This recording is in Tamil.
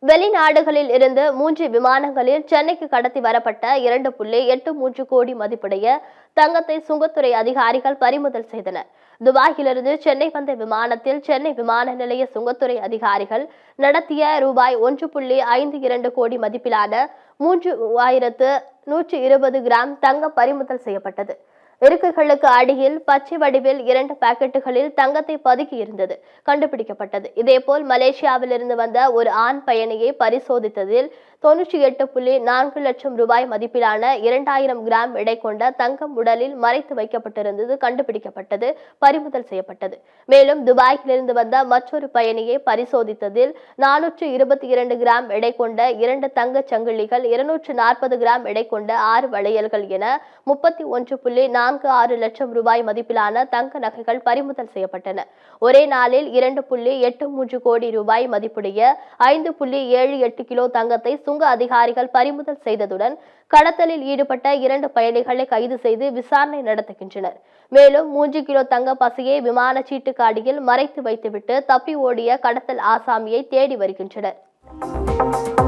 வெளிநாடுகளில் இருந்து மூன்று விமானங்களில் சென்னைக்கு கடத்தி வரப்பட்ட இரண்டு புள்ளி எட்டு மூன்று கோடி மதிப்புடைய தங்கத்தை சுங்கத்துறை அதிகாரிகள் பறிமுதல் செய்தனர் துபாயிலிருந்து சென்னை வந்த விமானத்தில் சென்னை விமான நிலைய சுங்கத்துறை அதிகாரிகள் நடத்திய ரூபாய் ஒன்று புள்ளி ஐந்து இரண்டு கோடி மதிப்பிலான மூன்று ஆயிரத்து நூற்றி இருபது கிராம் தங்கம் பறிமுதல் செய்யப்பட்டது இருக்கைகளுக்கு அடியில் பச்சை வடிவில் இரண்டு பாக்கெட்டுகளில் தங்கத்தை பதுக்கி இருந்தது கண்டுபிடிக்கப்பட்டது இதேபோல் மலேசியாவிலிருந்து வந்த ஒரு ஆண் பயணியை பரிசோதித்ததில் தொன்னூற்றி எட்டு புள்ளி நான்கு லட்சம் ரூபாய் மதிப்பிலான இரண்டாயிரம் கிராம் எடை கொண்ட தங்கம் உடலில் மறைத்து வைக்கப்பட்டிருந்தது கண்டுபிடிக்கப்பட்டது பறிமுதல் செய்யப்பட்டது மேலும் துபாயிலிருந்து வந்த மற்றொரு பயணியை பரிசோதித்ததில் நானூற்று இருபத்தி இரண்டு கிராம் எடை கொண்ட இரண்டு தங்கச் சங்கிலிகள் இருநூற்று நாற்பது கிராம் எடை கொண்ட ஆறு வளையல்கள் என முப்பத்தி ஒன்று புள்ளி நான்கு ஆறு லட்சம் ரூபாய் மதிப்பிலான தங்க நகைகள் பறிமுதல் செய்யப்பட்டன ஒரே நாளில் இரண்டு புள்ளி எட்டு மூன்று கோடி ரூபாய் மதிப்புடைய ஐந்து புள்ளி ஏழு எட்டு கிலோ தங்கத்தை சுங்க அதிகாரிகள் பறிமுதல் செய்ததுடன் கடத்தலில் ஈடுபட்ட இரண்டு பயணிகளை கைது செய்து விசாரணை நடத்துகின்றனர் மேலும் மூன்று கிலோ தங்க பசையை விமான சீட்டுக்கு அடியில் மறைத்து வைத்துவிட்டு தப்பி ஓடிய கடத்தல் ஆசாமியை தேடி வருகின்றனர்